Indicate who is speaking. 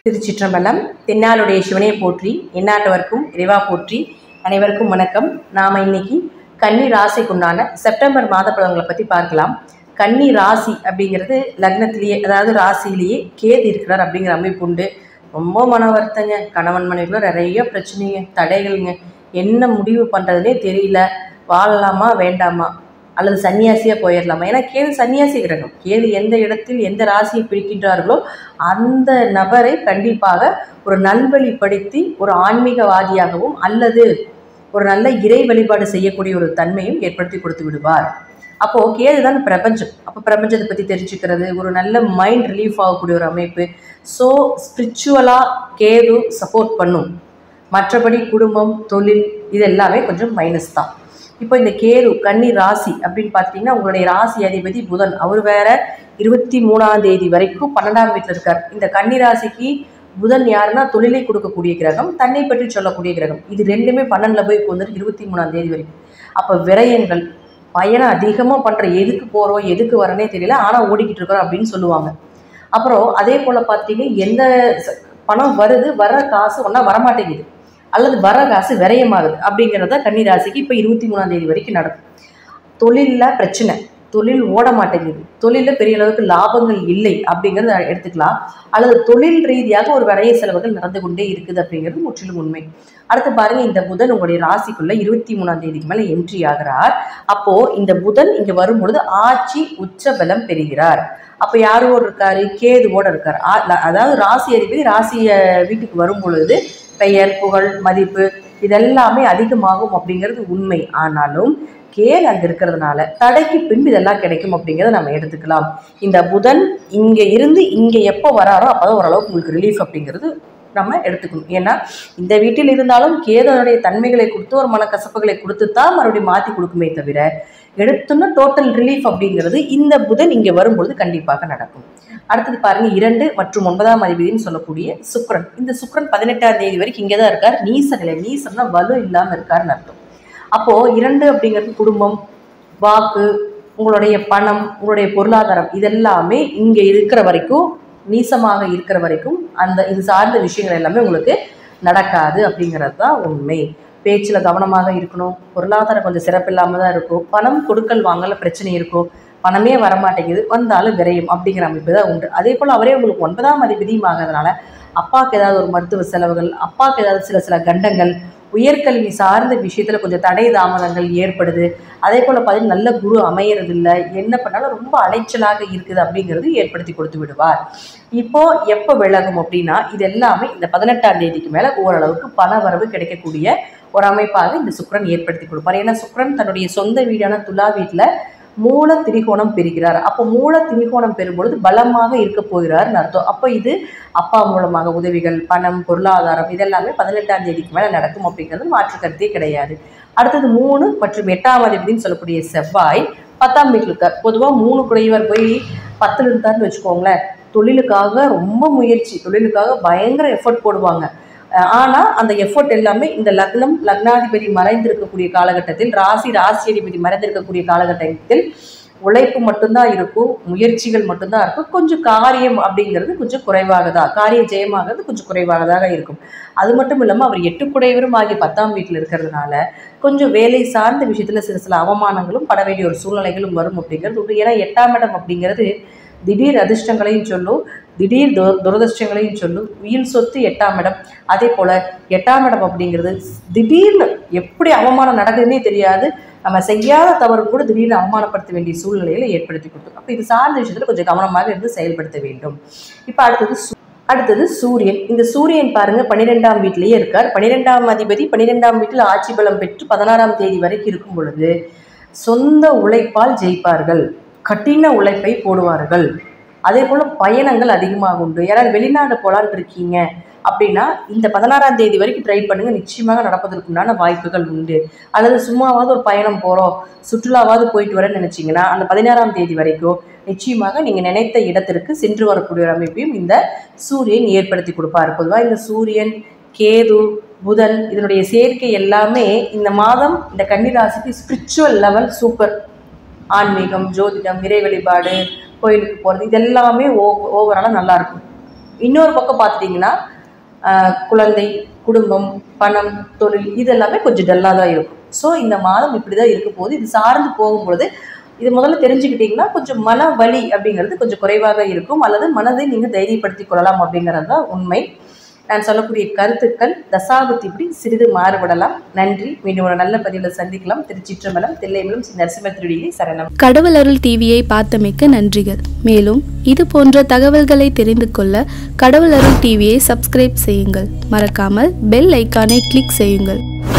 Speaker 1: திருச்சிற்றம்பலம் தென்னாளுடைய சிவனை போற்றி எந்நாட்டவர்க்கும் இறைவா போற்றி அனைவருக்கும் வணக்கம் நாம் இன்னைக்கு கன்னி ராசிக்குண்டான செப்டம்பர் மாத பலன்களை பற்றி பார்க்கலாம் கன்னி ராசி அப்படிங்கிறது லக்னத்திலேயே அதாவது ராசியிலேயே கேது இருக்கிறார் அப்படிங்கிற அமைப்பு உண்டு ரொம்ப மன வருத்தங்க கணவன் மனைவிக்குள்ள நிறைய பிரச்சனைங்க தடைகள்ங்க என்ன முடிவு பண்ணுறதுனே தெரியல வாழலாமா வேண்டாமா அல்லது சன்னியாசியாக போயிடலாமா ஏன்னா கேது சன்னியாசி கிரகம் கேது எந்த இடத்தில் எந்த ராசியை பிடிக்கின்றார்களோ அந்த நபரை கண்டிப்பாக ஒரு நல்வழிப்படுத்தி ஒரு ஆன்மீகவாதியாகவும் அல்லது ஒரு நல்ல இறை வழிபாடு செய்யக்கூடிய ஒரு தன்மையும் ஏற்படுத்தி கொடுத்து விடுவார் அப்போது கேது தான் பிரபஞ்சம் அப்போ பிரபஞ்சத்தை பற்றி தெரிஞ்சுக்கிறது ஒரு நல்ல மைண்ட் ரிலீஃப் ஆகக்கூடிய ஒரு அமைப்பு ஸோ ஸ்பிரிச்சுவலாக கேது சப்போர்ட் பண்ணும் மற்றபடி குடும்பம் தொழில் இது எல்லாமே கொஞ்சம் மைனஸ் தான் இப்போ இந்த கேது கன்னி ராசி அப்படின்னு பார்த்தீங்கன்னா உங்களுடைய ராசி அதிபதி புதன் அவர் வேற இருபத்தி மூணாம் தேதி வரைக்கும் பன்னெண்டாம் வீட்டில் இருக்கார் இந்த கன்னி ராசிக்கு புதன் யாருன்னா தொழிலை கொடுக்கக்கூடிய கிரகம் தன்னை பற்றி சொல்லக்கூடிய கிரகம் இது ரெண்டுமே பன்னெண்டில் போய் வந்துட்டு இருபத்தி மூணாம் தேதி வரைக்கும் அப்போ விரயங்கள் பயணம் அதிகமாக பண்ணுற எதுக்கு போகிறோம் எதுக்கு வரனே தெரியல ஆனால் ஓடிக்கிட்டு இருக்கிறோம் அப்படின்னு சொல்லுவாங்க அப்புறம் அதே போல் பார்த்தீங்கன்னா எந்த ச- பணம் வருது வர்ற காசு ஒன்றா வரமாட்டேங்குது அல்லது வர காசு விரயமாகுது அப்படிங்கிறத கன்னிராசிக்கு இப்போ இருபத்தி மூணாம் தேதி வரைக்கும் நடக்கும் தொழிலில் பிரச்சனை தொழில் ஓட மாட்டேங்குது தொழிலில் பெரிய அளவுக்கு லாபங்கள் இல்லை அப்படிங்கிறத எடுத்துக்கலாம் அல்லது தொழில் ரீதியாக ஒரு விரைய செலவுகள் நடந்து கொண்டே இருக்குது அப்படிங்கிறது முற்றிலும் உண்மை அடுத்து பாருங்க இந்த புதன் உங்களுடைய ராசிக்குள்ள இருபத்தி மூணாம் தேதிக்கு மேலே என்ட்ரி ஆகிறார் அப்போ இந்த புதன் இங்க வரும்பொழுது ஆட்சி உச்ச பலம் பெறுகிறார் அப்ப யாரோடு இருக்காரு கேதுவோட இருக்காரு ஆ- ல- அதாவது ராசி அதிபதி ராசிய வீட்டுக்கு வரும் பொழுது பெயர் புகழ் மதிப்பு இதெல்லாமே அதிகமாகும் அப்படிங்கிறது உண்மை ஆனாலும் கேல் அங்க இருக்கிறதுனால தடைக்கு பின்பு இதெல்லாம் கிடைக்கும் அப்படிங்கிறத நம்ம எடுத்துக்கலாம் இந்த புதன் இங்க இருந்து இங்க எப்போ வராரோ அப்பதான் ஓரளவுக்கு உங்களுக்கு ரிலீஃப் அப்படிங்கிறது நம்ம எடுத்துக்கணும் ஏன்னா இந்த வீட்டில் இருந்தாலும் கேதனுடைய தன்மைகளை கொடுத்து ஒரு மனக்கசப்புகளை கொடுத்து தான் மறுபடியும் மாற்றி கொடுக்குமே தவிர எடுத்தோன்னா டோட்டல் ரிலீஃப் அப்படிங்கிறது இந்த புதன் இங்கே வரும்பொழுது கண்டிப்பாக நடக்கும் அடுத்தது பாருங்க இரண்டு மற்றும் ஒன்பதாம் அதிபதினு சொல்லக்கூடிய சுக்கிரன் இந்த சுக்கிரன் பதினெட்டாம் தேதி வரைக்கும் இங்கே தான் இருக்கார் நீச நிலை நீசம்னா வலு இல்லாமல் இருக்காருன்னு அர்த்தம் அப்போ இரண்டு அப்படிங்கிறது குடும்பம் வாக்கு உங்களுடைய பணம் உங்களுடைய பொருளாதாரம் இதெல்லாமே இங்கே இருக்கிற வரைக்கும் நீசமாக இருக்கிற வரைக்கும் அந்த இது சார்ந்த விஷயங்கள் எல்லாமே உங்களுக்கு நடக்காது அப்படிங்கிறது தான் உண்மை பேச்சில் கவனமாக இருக்கணும் பொருளாதாரம் கொஞ்சம் சிறப்பில்லாமல் தான் இருக்கும் பணம் கொடுக்கல் வாங்கல பிரச்சனை இருக்கும் பணமே வரமாட்டேங்குது வந்தாலும் விரையும் அப்படிங்கிற அமைப்பு தான் உண்டு அதே போல் அவரே உங்களுக்கு ஒன்பதாம் அதிபதியும் ஆகிறதுனால அப்பாவுக்கு ஏதாவது ஒரு மருத்துவ செலவுகள் அப்பாவுக்கு ஏதாவது சில சில கண்டங்கள் உயர்கல்வி சார்ந்த விஷயத்தில் கொஞ்சம் தடை தாமதங்கள் ஏற்படுது அதே போல் பார்த்தீங்கன்னா நல்ல குரு அமையறது இல்லை என்ன பண்ணாலும் ரொம்ப அலைச்சலாக இருக்குது அப்படிங்கிறது ஏற்படுத்தி கொடுத்து விடுவார் இப்போ எப்போ விலகும் அப்படின்னா இது எல்லாமே இந்த பதினெட்டாம் தேதிக்கு மேலே ஓரளவுக்கு பண வரவு கிடைக்கக்கூடிய ஒரு அமைப்பாக இந்த சுக்கிரன் ஏற்படுத்தி கொடுப்பார் ஏன்னா சுக்கிரன் தன்னுடைய சொந்த வீடான துலா வீட்டில் மூல திரிகோணம் பெறுகிறார் அப்போ மூல திரிகோணம் பெறும்பொழுது பலமாக இருக்க போகிறார்னு அர்த்தம் அப்போ இது அப்பா மூலமாக உதவிகள் பணம் பொருளாதாரம் இதெல்லாமே பதினெட்டாம் தேதிக்கு மேலே நடக்கும் அப்படிங்கிறது மாற்று கருத்தே கிடையாது அடுத்தது மூணு மற்றும் எட்டாம் அதிபதினு சொல்லக்கூடிய செவ்வாய் பத்தாம் வீட்டில் இருக்கார் பொதுவாக மூணு குடையவர் போய் பத்தில் இருந்தார்னு வச்சுக்கோங்களேன் தொழிலுக்காக ரொம்ப முயற்சி தொழிலுக்காக பயங்கர எஃபர்ட் போடுவாங்க அஹ் ஆனா அந்த எஃபர்ட் எல்லாமே இந்த லக்னம் லக்னாதிபதி மறைந்திருக்கக்கூடிய காலகட்டத்தில் ராசி ராசி அதிபதி மறைந்திருக்கக்கூடிய காலகட்டத்தில் உழைப்பு மட்டும்தான் இருக்கும் முயற்சிகள் மட்டும்தான் இருக்கும் கொஞ்சம் காரியம் அப்படிங்கிறது கொஞ்சம் குறைவாக தான் காரிய ஜெயமாகிறது கொஞ்சம் குறைவாகதாக இருக்கும் அது மட்டும் இல்லாமல் அவர் எட்டுக்குடையவரும் ஆகிய பத்தாம் வீட்டில் இருக்கிறதுனால கொஞ்சம் வேலை சார்ந்த விஷயத்தில் சில சில அவமானங்களும் பட வேண்டிய ஒரு சூழ்நிலைகளும் வரும் அப்படிங்கிறது உண்டு ஏன்னா எட்டாம் இடம் அப்படிங்கிறது திடீர் அதிர்ஷ்டங்களையும் சொல்லும் திடீர் து துரதிர்ஷ்டங்களையும் சொல்லும் உயிர் சொத்து எட்டாம் இடம் அதே போல் எட்டாம் இடம் அப்படிங்கிறது திடீர்னு எப்படி அவமானம் நடக்குதுன்னே தெரியாது நம்ம செய்யாத தவறு கூட திடீர்னு அவமானப்படுத்த வேண்டிய சூழ்நிலைகளை ஏற்படுத்தி கொடுத்துரும் அப்போ இது சார்ந்த விஷயத்தில் கொஞ்சம் கவனமாக இருந்து செயல்படுத்த வேண்டும் இப்போ அடுத்தது சூ- அடுத்தது சூரியன் இந்த சூரியன் பாருங்க பன்னிரெண்டாம் வீட்டிலேயே இருக்கார் பன்னிரெண்டாம் அதிபதி பன்னிரெண்டாம் வீட்டில் ஆட்சி பலம் பெற்று பதினாறாம் தேதி வரைக்கும் இருக்கும் பொழுது சொந்த உழைப்பால் ஜெயிப்பார்கள் கடின உழைப்பை போடுவார்கள் அதே போல் பயணங்கள் அதிகமாக உண்டு யாராவது வெளிநாடு போலான்னு இருக்கீங்க அப்படின்னா இந்த பதினாறாம் தேதி வரைக்கும் ட்ரை பண்ணுங்க நிச்சயமாக நடப்பதற்குண்டான வாய்ப்புகள் உண்டு அல்லது சும்மாவாவது ஒரு பயணம் போகிறோம் சுற்றுலாவாவது போயிட்டு வரேன்னு நினச்சிங்கன்னா அந்த பதினாறாம் தேதி வரைக்கும் நிச்சயமாக நீங்கள் நினைத்த இடத்திற்கு சென்று வரக்கூடிய ஒரு அமைப்பையும் இந்த சூரியன் ஏற்படுத்தி கொடுப்பார் பொதுவாக இந்த சூரியன் கேது புதன் இதனுடைய சேர்க்கை எல்லாமே இந்த மாதம் இந்த கன்னிராசிக்கு ஸ்பிரிச்சுவல் லெவல் சூப்பர் ஆன்மீகம் ஜோதிடம் இறை வழிபாடு கோயிலுக்கு போகிறது இதெல்லாமே ஓ ஓவராலாக நல்லாயிருக்கும் இன்னொரு பக்கம் பார்த்துட்டிங்கன்னா ஆஹ், குழந்தை குடும்பம் பணம் தொழில் இது எல்லாமே கொஞ்சம் டல்லாக தான் இருக்கும் ஸோ இந்த மாதம் இப்படி தான் இருக்க போகுது இது சார்ந்து போகும்பொழுது இது முதல்ல தெரிஞ்சுக்கிட்டிங்கன்னா கொஞ்சம் மன வலி அப்படிங்கிறது கொஞ்சம் குறைவாக இருக்கும் அல்லது மனதை நீங்கள் தைரியப்படுத்திக் கொள்ளலாம் அப்படிங்கிறது தான் உண்மை நான் சொல்லக்கூடிய கருத்துக்கள் தசாபுத்திப்படி சிறிது மாறுபடலாம் நன்றி மீண்டும் ஒரு நல்ல பதிவில் சந்திக்கலாம் திருச்சிற்றம்பலம் தில்லைமலம் ஸ்ரீ நரசிம்ம திருடியை சரணம்
Speaker 2: கடவுள் அருள் டிவியை பார்த்தமைக்க நன்றிகள் மேலும் இது போன்ற தகவல்களை தெரிந்து கொள்ள கடவுள் அருள் டிவியை சப்ஸ்கிரைப் செய்யுங்கள் மறக்காமல் பெல் ஐக்கானை கிளிக் செய்யுங்கள்